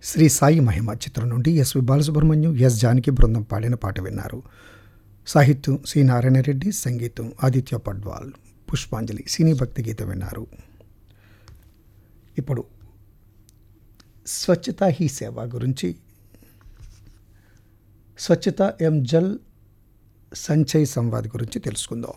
శ్రీ సాయి మహిమ చిత్రం నుండి SV Balasubrahmanyam yes Janaki బృందం పాడిన పాట విన్నారు సాహిత్యం సి నారాయణ రెడ్డి సంగీతం ఆదిత్య పడ్వాల్ పుష్పాంజలి సినీ భక్తి గీతం విన్నారు ఇప్పుడు స్వచ్ఛతా హీ సేవ గురించి స్వచ్ఛత ఎం జల్ సంచయ్ సంవాద్ గురించి తెలుసుకుందాం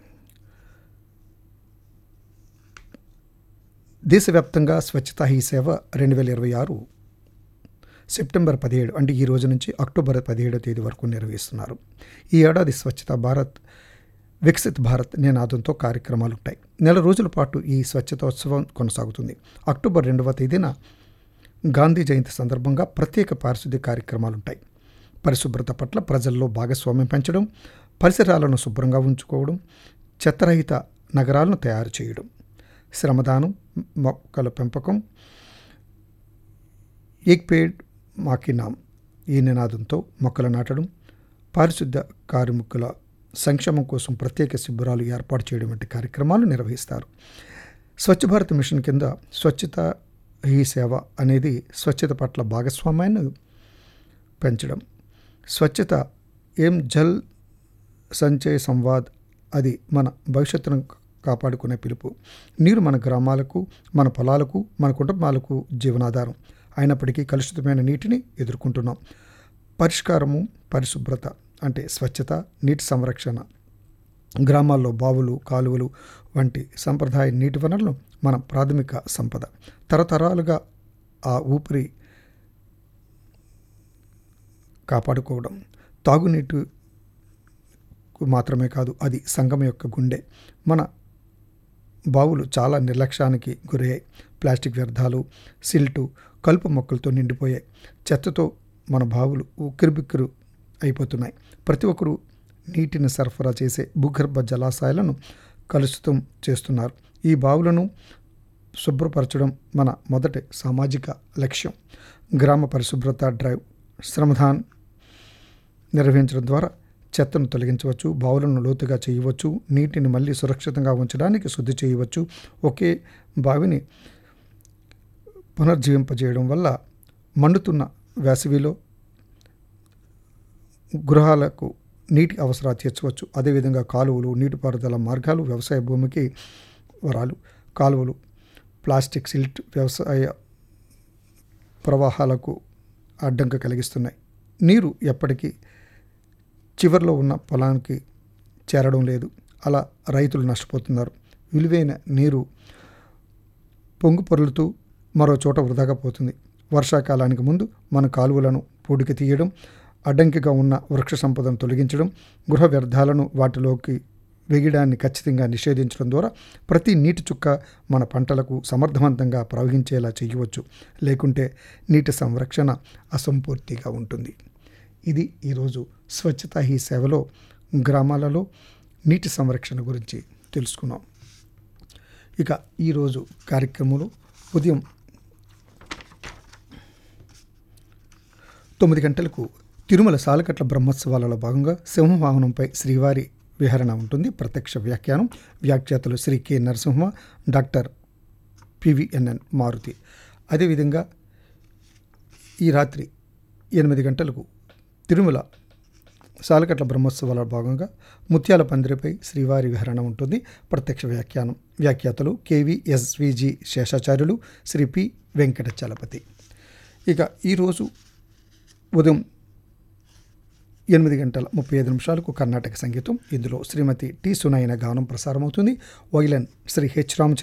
దేశవ్యాప్తంగా స్వచ్ఛతా హీ సేవ రెండు వేల ఇరవై ఆరు సెప్టెంబర్ పదిహేడు అంటే ఈ రోజు నుంచి అక్టోబర్ పదిహేడో తేదీ వరకు నిర్వహిస్తున్నారు ఈ ఏడాది స్వచ్ఛత భారత్ వికసిత్ భారత్ నినాదంతో కార్యక్రమాలు ఉంటాయి నెల రోజుల పాటు ఈ స్వచ్ఛతోత్సవం కొనసాగుతుంది అక్టోబర్ రెండవ తేదీన గాంధీ జయంతి సందర్భంగా ప్రత్యేక పారిశుద్ధ్య కార్యక్రమాలు ఉంటాయి పరిశుభ్రత పట్ల ప్రజల్లో భాగస్వామ్యం పెంచడం పరిసరాలను శుభ్రంగా ఉంచుకోవడం చెత్తరహిత నగరాలను తయారు చేయడం శ్రమదానం మొక్కల పెంపకం ఏక్ పేడ్ మాకి నామ్ ఈ నినాదంతో మొక్కలు నాటడం పారిశుద్ధ్య కార్మికుల సంక్షేమం కోసం ప్రత్యేక శిబిరాలు ఏర్పాటు చేయడం వంటి కార్యక్రమాలు నిర్వహిస్తారు స్వచ్ఛ భారత్ మిషన్ కింద స్వచ్ఛత హీ సేవ అనేది స్వచ్ఛత పట్ల భాగస్వామ్యాన్ని పెంచడం స్వచ్ఛత ఏం జల్ సంచయ్ సంవాద్ అది మన భవిష్యత్తును కాపాడుకునే పిలుపు నీరు మన గ్రామాలకు మన పొలాలకు మన కుటుంబాలకు జీవనాధారం అయినప్పటికీ కలుషితమైన నీటిని ఎదుర్కొంటున్నాం పరిష్కారము పరిశుభ్రత అంటే స్వచ్ఛత నీటి సంరక్షణ గ్రామాల్లో బావులు కాలువలు వంటి సంప్రదాయ నీటి వనరులు మన ప్రాథమిక సంపద తరతరాలుగా ఆ ఊపిరి కాపాడుకోవడం తాగునీటి మాత్రమే కాదు అది సంఘం యొక్క గుండె మన బావులు చాలా నిర్లక్ష్యానికి గురయ్యాయి ప్లాస్టిక్ వ్యర్థాలు సిల్టు కలుపు మొక్కలతో నిండిపోయాయి చెత్తతో మన బావులు ఉక్కిరిబిక్కిరు అయిపోతున్నాయి ప్రతి ఒక్కరూ నీటిని సరఫరా చేసే భూగర్భ జలాశయాలను కలుషితం చేస్తున్నారు ఈ బావులను శుభ్రపరచడం మన మొదటి సామాజిక లక్ష్యం గ్రామ పరిశుభ్రత డ్రైవ్ శ్రమదాన్ నిర్వహించడం ద్వారా చెత్తను తొలగించవచ్చు బావులను లోతుగా చేయవచ్చు నీటిని మళ్ళీ సురక్షితంగా ఉంచడానికి శుద్ధి చేయవచ్చు ఒకే బావిని పునర్జీవింపజేయడం వల్ల మండుతున్న వేసవిలో గృహాలకు నీటి అవసరాలు తీర్చవచ్చు అదేవిధంగా కాలువలు నీటిపారుదల మార్గాలు వ్యవసాయ భూమికి వరాలు కాలువలు ప్లాస్టిక్ సిల్ట్ వ్యవసాయ ప్రవాహాలకు అడ్డంక కలిగిస్తున్నాయి నీరు ఎప్పటికీ చివరిలో ఉన్న పొలానికి చేరడం లేదు అలా రైతులు నష్టపోతున్నారు విలువైన నీరు పొంగు పొరులుతూ మరో చోట వృధాగా పోతుంది వర్షాకాలానికి ముందు మన కాలువలను పూడికి తీయడం అడ్డంకిగా ఉన్న వృక్ష సంపదను తొలగించడం గృహ వ్యర్థాలను వాటిలోకి వెగిడాన్ని ఖచ్చితంగా నిషేధించడం ద్వారా ప్రతి నీటి చుక్క మన పంటలకు సమర్థవంతంగా ప్రవహించేలా చేయవచ్చు లేకుంటే నీటి సంరక్షణ అసంపూర్తిగా ఉంటుంది ఇది ఈరోజు స్వచ్ఛతా హీ సేవలో గ్రామాలలో నీటి సంరక్షణ గురించి తెలుసుకున్నాం ఇక ఈరోజు కార్యక్రమంలో ఉదయం తొమ్మిది గంటలకు తిరుమల సాలకట్ల బ్రహ్మోత్సవాలలో భాగంగా సింహవాహనంపై శ్రీవారి విహరణ ఉంటుంది ప్రత్యక్ష వ్యాఖ్యానం వ్యాఖ్యాతలు Shri K Narasimha doctor PVNN Maruthi అదేవిధంగా ఈ రాత్రి ఎనిమిది గంటలకు తిరుమల సాలకట్ల బ్రహ్మోత్సవాల భాగంగా ముత్యాల పందిరిపై శ్రీవారి విహరణ ఉంటుంది ప్రత్యక్ష వ్యాఖ్యానం వ్యాఖ్యాతలు KV SVG Seshacharyulu Shri P Venkata Chalapathi ఇక ఈరోజు ఉదయం ఎనిమిది గంటల ముప్పై ఐదు నిమిషాలకు కర్ణాటక సంగీతం ఇందులో శ్రీమతి టి సునయన గానం ప్రసారమవుతుంది వైలన్ శ్రీ హెచ్ రామచంద్ర